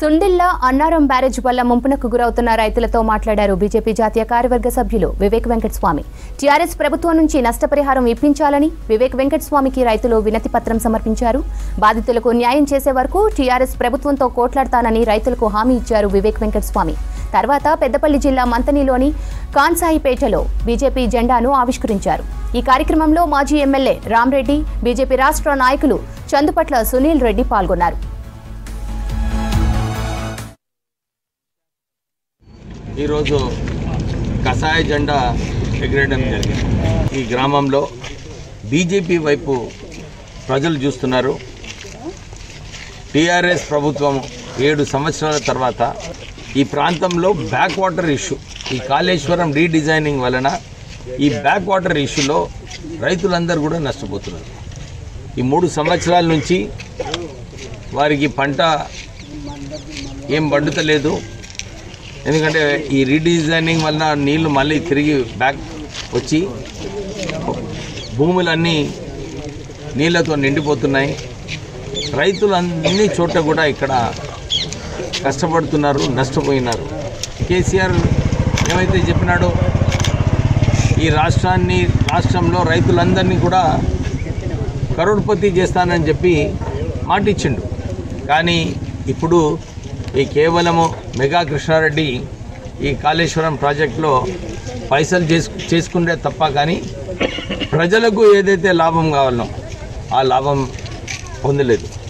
సుండిల్లా Annaram barrage వల్ల ముంపునకు గురవుతున్న రైతులతో మాట్లాడారు బీజేపీ జాతీయ కార్యవర్గ సభ్యులు వివేక్ వెంకటస్వామి టీఆర్ఎస్ ప్రభుత్వం నుంచి నష్టపరిహారం ఇప్పించాలని వివేక్ వెంకటస్వామికి రైతులు వినతి పత్రం సమర్పించారు బాధితులకు న్యాయం చేసే వరకు టీఆర్ఎస్ ప్రభుత్వంతో కోట్లాడతానని రైతులకు హామీ ఇచ్చారు వివేక్ వెంకటస్వామి తర్వాత పెద్దపల్లి జిల్లా మంతనిలోని కాన్సాయిపేటలో బీజేపీ జెండాను ఆవిష్కరించారు ఈ కార్యక్రమంలో మాజీ ఎమ్మెల్యే రామ్రెడ్డి బీజేపీ రాష్ట్ర నాయకులు చందుపట్ల సునీల్ రెడ్డి పాల్గొన్నారు ఈరోజు కషాయ జెండా ఎగరేయడం జరిగింది ఈ గ్రామంలో బీజేపీ వైపు ప్రజలు చూస్తున్నారు టీఆర్ఎస్ ప్రభుత్వం ఏడు సంవత్సరాల తర్వాత ఈ ప్రాంతంలో బ్యాక్ వాటర్ ఇష్యూ ఈ కాళేశ్వరం రీడిజైనింగ్ వలన ఈ బ్యాక్ వాటర్ ఇష్యూలో రైతులందరూ కూడా నష్టపోతున్నారు ఈ మూడు సంవత్సరాల నుంచి వారికి పంట ఏం పండుతలేదు ఎందుకంటే ఈ రీడిజైనింగ్ వలన నీళ్లు మళ్ళీ తిరిగి బ్యాక్ వచ్చి భూములన్నీ నీళ్లతో నిండిపోతున్నాయి రైతులు అన్ని చోట్ల కూడా ఇక్కడ కష్టపడుతున్నారు నష్టపోయినారు కేసీఆర్ ఏమైతే చెప్పినాడో ఈ రాష్ట్రాన్ని రాష్ట్రంలో రైతులందరినీ కూడా కరోడ్పతి చేస్తానని చెప్పి మాట ఇచ్చిండు కానీ ఇప్పుడు ఈ కేవలము మెగా కృష్ణారెడ్డి ఈ కాళేశ్వరం ప్రాజెక్టులో పైసలు చేసు చేసుకుంటే తప్ప కానీ ప్రజలకు ఏదైతే లాభం కావాలనో ఆ లాభం పొందలేదు